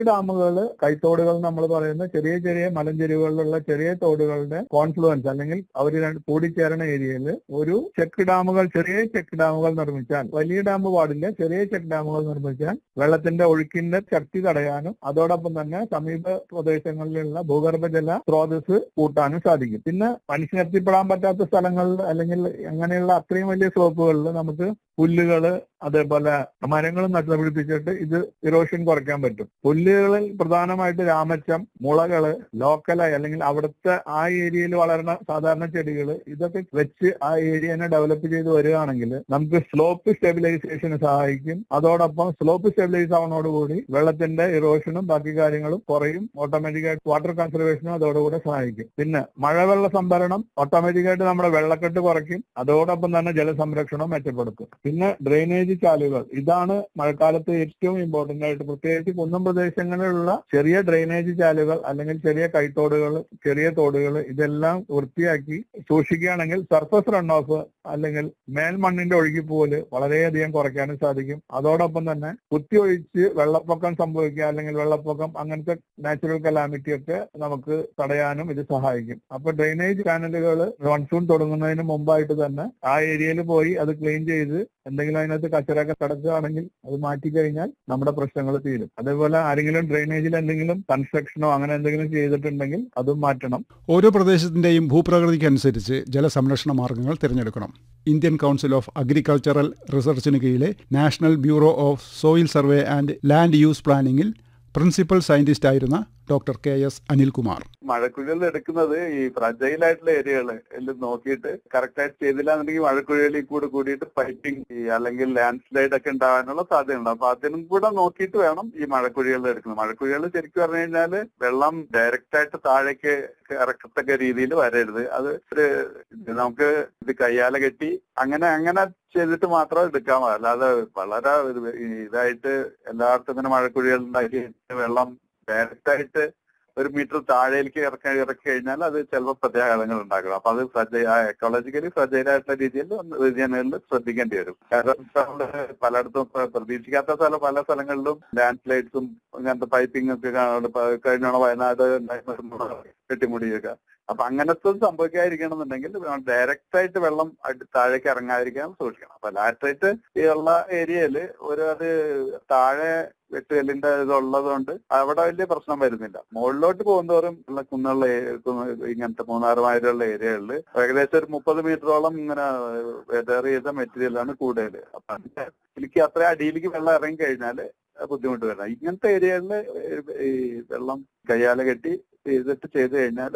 ഡാമുകൾ കൈത്തോടുകൾ നമ്മൾ പറയുന്ന ചെറിയ ചെറിയ മലഞ്ചെരിവുകളിലുള്ള ചെറിയ തോടുകളുടെ കോൺഫ്ലുവൻസ് അല്ലെങ്കിൽ അവർ കൂടിച്ചേരണ ഏരിയയിൽ ഒരു ചെക്ക് ഡാമുകൾ ചെറിയ ചെക്ക് ഡാമുകൾ നിർമ്മിച്ചാൽ വലിയ ഡാം പാടില്ല ചെറിയ ചെക്ക് ഡാമുകൾ നിർമ്മിച്ചാൽ വെള്ളത്തിന്റെ ഒഴുക്കിന്റെ ശക്തി തടയാനും അതോടൊപ്പം തന്നെ സമീപ പ്രദേശങ്ങളിലുള്ള ഭൂഗർഭജല സ്രോതസ് കൂട്ടാനും സാധിക്കും പിന്നെ മനുഷ്യനെത്തിപ്പെടാൻ പറ്റാത്ത സ്ഥലങ്ങളിൽ അല്ലെങ്കിൽ അങ്ങനെയുള്ള അത്രയും വലിയ സ്ലോപ്പുകളിൽ നമുക്ക് പുല്ലുകള് അതേപോലെ മരങ്ങൾ നട്ടുപിടിപ്പിച്ചിട്ട് ഇത് ഇറോഷൻ കുറയ്ക്കാൻ പറ്റും പുല്ലുകളിൽ പ്രധാനമായിട്ട് രാമച്ചം മുളകള് ലോക്കലായി അല്ലെങ്കിൽ അവിടുത്തെ ആ ഏരിയയിൽ വളരുന്ന സാധാരണ ചെടികൾ ഇതൊക്കെ വെച്ച് ആ ഏരിയനെ ഡെവലപ്പ് ചെയ്ത് വരികയാണെങ്കിൽ നമുക്ക് സ്ലോപ്പ് സ്റ്റെബിലൈസേഷന് സഹായിക്കും അതോടൊപ്പം സ്ലോപ്പ് സ്റ്റെബിലൈസ് ആവുന്നതോടുകൂടി വെള്ളത്തിന്റെ ഇറോഷനും ബാക്കി കാര്യങ്ങളും കുറയും ഓട്ടോമാറ്റിക്കായിട്ട് വാട്ടർ കൺസർവേഷനും അതോടുകൂടെ സഹായിക്കും പിന്നെ മഴവെള്ള സംഭരണം ഓട്ടോമാറ്റിക്കായിട്ട് നമ്മുടെ വെള്ളക്കെട്ട് കുറയ്ക്കും അതോടൊപ്പം തന്നെ ജലസംരക്ഷണവും മെച്ചപ്പെടുത്തും പിന്നെ ഡ്രെയിനേജ് ചാലുകൾ ഇതാണ് മഴക്കാലത്ത് ഏറ്റവും ഇമ്പോർട്ടന്റ് ആയിട്ട് പ്രത്യേകിച്ച് കുന്നം പ്രദേശങ്ങളിലുള്ള ചെറിയ ഡ്രെയിനേജ് ചാലുകൾ അല്ലെങ്കിൽ ചെറിയ കൈത്തോടുകൾ ചെറിയ തോടുകൾ ഇതെല്ലാം വൃത്തിയാക്കി സൂക്ഷിക്കുകയാണെങ്കിൽ സർഫസ് റൺ ഓഫ് അല്ലെങ്കിൽ മേൽമണ്ണിന്റെ ഒഴുകിപ്പോല് വളരെയധികം കുറയ്ക്കാനും സാധിക്കും അതോടൊപ്പം തന്നെ കുത്തിയൊഴിച്ച് വെള്ളപ്പൊക്കം സംഭവിക്കുക അല്ലെങ്കിൽ വെള്ളപ്പൊക്കം അങ്ങനത്തെ നാച്ചുറൽ കലാമിറ്റി ഒക്കെ നമുക്ക് തടയാനും ഇത് സഹായിക്കും അപ്പൊ ഡ്രെയിനേജ് ചാനലുകൾ മൺസൂൺ തുടങ്ങുന്നതിന് മുമ്പായിട്ട് തന്നെ ആ ഏരിയയിൽ പോയി അത് ക്ലീൻ ചെയ്ത് എന്തെങ്കിലും അതിനകത്ത് കച്ചറൊക്കെ കിടക്കുകയാണെങ്കിൽ അത് മാറ്റി കഴിഞ്ഞാൽ നമ്മുടെ പ്രശ്നങ്ങൾ തീരും അതേപോലെ ആരെങ്കിലും ഡ്രെയിനേജിൽ എന്തെങ്കിലും കൺസ്ട്രക്ഷനോ അങ്ങനെ എന്തെങ്കിലും ചെയ്തിട്ടുണ്ടെങ്കിൽ അതും മാറ്റണം ഓരോ പ്രദേശത്തിന്റെയും ഭൂപ്രകൃതിക്കനുസരിച്ച് ജലസംരക്ഷണ മാർഗങ്ങൾ തിരഞ്ഞെടുക്കണം ഇന്ത്യൻ കൗൺസിൽ ഓഫ് അഗ്രികൾച്ചറൽ റിസർച്ചിന് കീഴിലെ national bureau of soil survey and land use പ്ലാനിംഗിൽ പ്രിൻസിപ്പൽ സയന്റിസ്റ്റ് ആയിരുന്ന ഡോക്ടർ കെ എസ് അനിൽകുമാർ മഴക്കുഴികൾ എടുക്കുന്നത് ഈ ഫ്രജൈൽ ആയിട്ടുള്ള ഏരിയകൾ എല്ലാം നോക്കിയിട്ട് കറക്റ്റ് ആയിട്ട് ചെയ്തില്ല എന്നുണ്ടെങ്കിൽ മഴക്കുഴികളിൽ കൂടെ കൂടിയിട്ട് പൈപ്പിംഗ് അല്ലെങ്കിൽ ലാൻഡ് സ്ലൈഡ് ഒക്കെ ഉണ്ടാകാനുള്ള സാധ്യതയുണ്ട് അപ്പൊ അതിനും കൂടെ നോക്കിയിട്ട് വേണം ഈ മഴക്കുഴികൾ എടുക്കുന്നത് മഴക്കുഴികൾ ശരിക്കും പറഞ്ഞു കഴിഞ്ഞാൽ വെള്ളം ഡയറക്റ്റ് ആയിട്ട് താഴേക്ക് ഇറക്കത്തക്ക രീതിയിൽ വരരുത് അത് ഒരു ഇത് നമുക്ക് ഇത് കയ്യാല കെട്ടി അങ്ങനെ അങ്ങനെ ചെയ്തിട്ട് മാത്രം എടുക്കാൻ പാടില്ല അല്ലാതെ വളരെ ഒരു ഇതായിട്ട് എല്ലായിടത്തും ഇങ്ങനെ മഴക്കുഴികൾ ഉണ്ടാക്കി വെള്ളം ഡയറക്റ്റ് ആയിട്ട് ഒരു മീറ്റർ താഴേക്ക് ഇറക്കി ഇറക്കി കഴിഞ്ഞാൽ അത് ചിലപ്പോൾ പ്രത്യാഘാതങ്ങൾ ഉണ്ടാക്കണം അപ്പൊ അത് ഫ്രജൈ എക്കോളജിക്കലി ഫ്രജൈൽ ആയിട്ടുള്ള രീതിയിൽ റീജിയനുകളിൽ ശ്രദ്ധിക്കേണ്ടി വരും കാരണം നമ്മള് പലയിടത്തും പ്ര- പ്രതീക്ഷിക്കാത്ത സ്ഥല പല സ്ഥലങ്ങളിലും ലാൻഡ് സ്ലൈഡ്സും അങ്ങനത്തെ പൈപ്പിംഗ് ഒക്കെ കാണുന്നുണ്ട് ഇപ്പൊ കഴിഞ്ഞ വയനാട് കെട്ടിമുടിയൊക്കെ അപ്പൊ അങ്ങനത്തെ സംഭവിക്കാതിരിക്കണം എന്നുണ്ടെങ്കിൽ ഡയറക്റ്റ് ആയിട്ട് വെള്ളം അടി- താഴേക്ക് ഇറങ്ങാതിരിക്കാൻ സൂക്ഷിക്കണം അപ്പൊ ലാറ്ററേറ്റ് ഉള്ള ഏരിയയിൽ ഒരു അത് താഴെ വെട്ടുകല്ലിന്റെ ഇതുള്ളത് കൊണ്ട് അവിടെ വലിയ പ്രശ്നം വരുന്നില്ല മുകളിലോട്ട് പോകുന്നതോറും ഉള്ള കുന്നുള്ള ഏ- കുന്ന് ഇങ്ങനത്തെ മൂന്നാറുമായിട്ടുള്ള ഏരിയകളിൽ ഏകദേശം ഒരു മുപ്പത് മീറ്ററോളം ഇങ്ങനെ വെതർ ചെയ്ത മെറ്റീരിയലാണ് കൂടുതൽ അപ്പൊ അതിന്റെ ഇതിലേക്ക് അത്ര അടിയിലേക്ക് വെള്ളം ഇറങ്ങി കഴിഞ്ഞാല് ബുദ്ധിമുട്ട് വരണം ഇങ്ങനത്തെ ഏരിയകളിൽ ഈ വെള്ളം കയ്യാല കെട്ടി ചെയ്തിട്ട് ചെയ്ത് കഴിഞ്ഞാൽ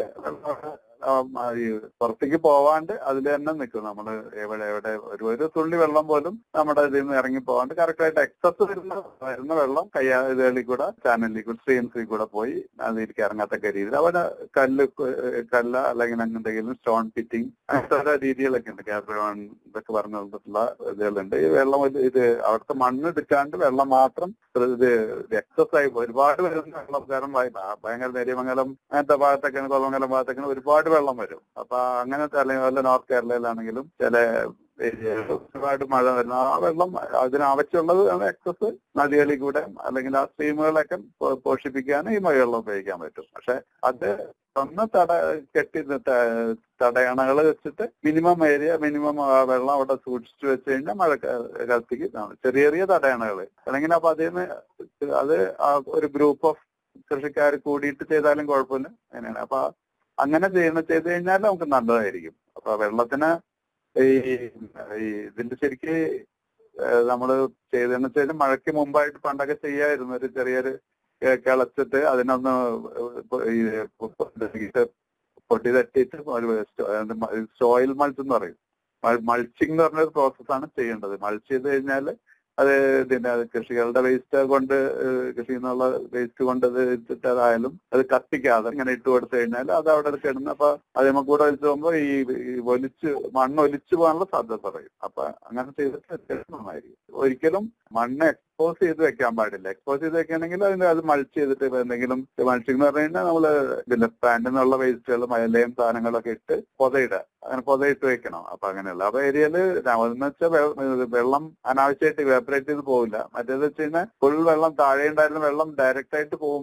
ഈ പുറത്തേക്ക് പോവാണ്ട് അതിൽ തന്നെ നിൽക്കും നമ്മൾ എവിടെ എവിടെ ഒരു ഒരു തുള്ളി വെള്ളം പോലും നമ്മുടെ ഇതിൽ നിന്ന് ഇറങ്ങി പോവാണ്ട് കറക്റ്റ് ആയിട്ട് എക്സസ് വരുന്ന വരുന്ന വെള്ളം കയ്യാ ഇതുകളിൽ കൂടെ ചാനലിൽ കൂടെ സ്ട്രീംസിൽ കൂടെ പോയി അതിലേക്ക് ഇറങ്ങാത്തക്ക രീതിയിൽ അവിടെ കല്ല് ക- കല്ല അല്ലെങ്കിൽ അങ്ങനെ എന്തെങ്കിലും സ്റ്റോൺ ഫിറ്റിംഗ് അങ്ങനത്തെ ഓരോ രീതികളൊക്കെ ഉണ്ട് കാബ്രോൺ ഇതൊക്കെ പറഞ്ഞു തന്നിട്ടുള്ള ഇതുകളുണ്ട് ഈ വെള്ളം ഒരു- ഇത് അവിടുത്തെ മണ്ണ് എടുക്കാണ്ട് വെള്ളം മാത്രം ഇത് എക്സസ് ആയി പോയി. ഒരുപാട് വരുന്ന വെള്ളം കാരണം ഭയ- ഭയങ്കര നേര്യമംഗലം അങ്ങനത്തെ ഭാഗത്തൊക്കെ കൊല്ലമംഗലം ഭാഗത്തൊക്കെ ഒരുപാട് വെള്ളം വരും അപ്പൊ അങ്ങനത്തെ അല്ലെങ്കിൽ വല്ല നോർത്ത് കേരളയിലാണെങ്കിലും ചില ഏരിയകളിൽ ഒരുപാട് മഴ വരുന്ന ആ വെള്ളം അതിനാവശ്യമുള്ളത് എക്സസ് നദികളിൽ കൂടെ അല്ലെങ്കിൽ ആ സ്ട്രീമുകളൊക്കെ പോ- പോഷിപ്പിക്കാൻ ഈ മഴവെള്ളം ഉപയോഗിക്കാൻ പറ്റും പക്ഷെ അത് ഒന്ന് തട കെട്ടി ത- തടയണകൾ വെച്ചിട്ട് മിനിമം ഏരിയ മിനിമം വെള്ളം അവിടെ സൂക്ഷിച്ചു വെച്ച് കഴിഞ്ഞാൽ മഴ കാലത്തേക്ക് ചെറിയ ചെറിയ തടയണകൾ അല്ലെങ്കിൽ അപ്പൊ അതിൽ നിന്ന് അത് ആ ഒരു ഗ്രൂപ്പ് ഓഫ് കൃഷിക്കാർ കൂടിയിട്ട് ചെയ്താലും കുഴപ്പമില്ല അങ്ങനെയാണ് അപ്പൊ അങ്ങനെ ചെയ്യുന്ന ചെയ്ത് കഴിഞ്ഞാൽ നമുക്ക് നല്ലതായിരിക്കും അപ്പൊ വെള്ളത്തിന് ഈ ഈ ഇതിന്റെ ശരിക്ക് നമ്മൾ ചെയ്തതെന്ന് വെച്ചാൽ മഴയ്ക്ക് മുമ്പായിട്ട് പണ്ടൊക്കെ ചെയ്യായിരുന്നു ഒരു ചെറിയൊരു ഏഹ് കിളച്ചിട്ട് അതിനൊന്ന് ഈ പൊടി തട്ടിയിട്ട് സോയിൽ മൾച്ച് എന്ന് പറയും മൾച്ചിങ് എന്ന് പറഞ്ഞ ഒരു പ്രോസസ്സാണ് ചെയ്യേണ്ടത് മൾച്ച് ചെയ്ത് കഴിഞ്ഞാൽ അത് പിന്നെ അത് കൃഷികളുടെ വേസ്റ്റ് കൊണ്ട് ഏഹ് കൃഷിയിൽ നിന്നുള്ള വേസ്റ്റ് കൊണ്ട് അത് ഇട്ടിട്ട് അതായാലും അത് കത്തിക്കാതെ ഇങ്ങനെ ഇട്ട് കൊടുത്തു കഴിഞ്ഞാൽ അത് അവിടെ കിടന്ന് അപ്പൊ അത് നമുക്ക് കൂടെ വലിച്ചു പോകുമ്പോൾ ഈ ഈ ഒലിച്ച് മണ്ണ് ഒലിച്ചു പോകാനുള്ള സാധ്യത പറയും അപ്പൊ അങ്ങനെ ചെയ്തിട്ട് അത്യാവശ്യം നന്നായിരിക്കും ഒരിക്കലും മണ്ണ് എക്സ്പോസ് ചെയ്ത് വെക്കാൻ പാടില്ല എക്സ്പോസ് ചെയ്ത് വെക്കുകയാണെങ്കിൽ അതിന് അത് മൾച്ച് ചെയ്തിട്ട് ഇപ്പൊ എന്തെങ്കിലും മൾച്ചിങ് എന്ന് പറഞ്ഞു കഴിഞ്ഞാൽ നമ്മള് പിന്നെ പാൻറ്റിൽ നിന്നുള്ള വേസ്റ്റുകളും അയലയും സാധനങ്ങളൊക്കെ ഇട്ട് പൊതയിടുക അങ്ങനെ പൊതയിട്ട് വെക്കണം അപ്പൊ അങ്ങനെയുള്ള അപ്പൊ ഏരിയയില് എന്ന് വെച്ചാൽ വെള്ളം അനാവശ്യമായിട്ട് ഇവാപറേറ്റ് ചെയ്ത് പോവില്ല മറ്റേത് വെച്ച് കഴിഞ്ഞാൽ ഫുൾ വെള്ളം താഴെ ഉണ്ടായിരുന്ന വെള്ളം ഡയറക്റ്റ് ആയിട്ട് പോകും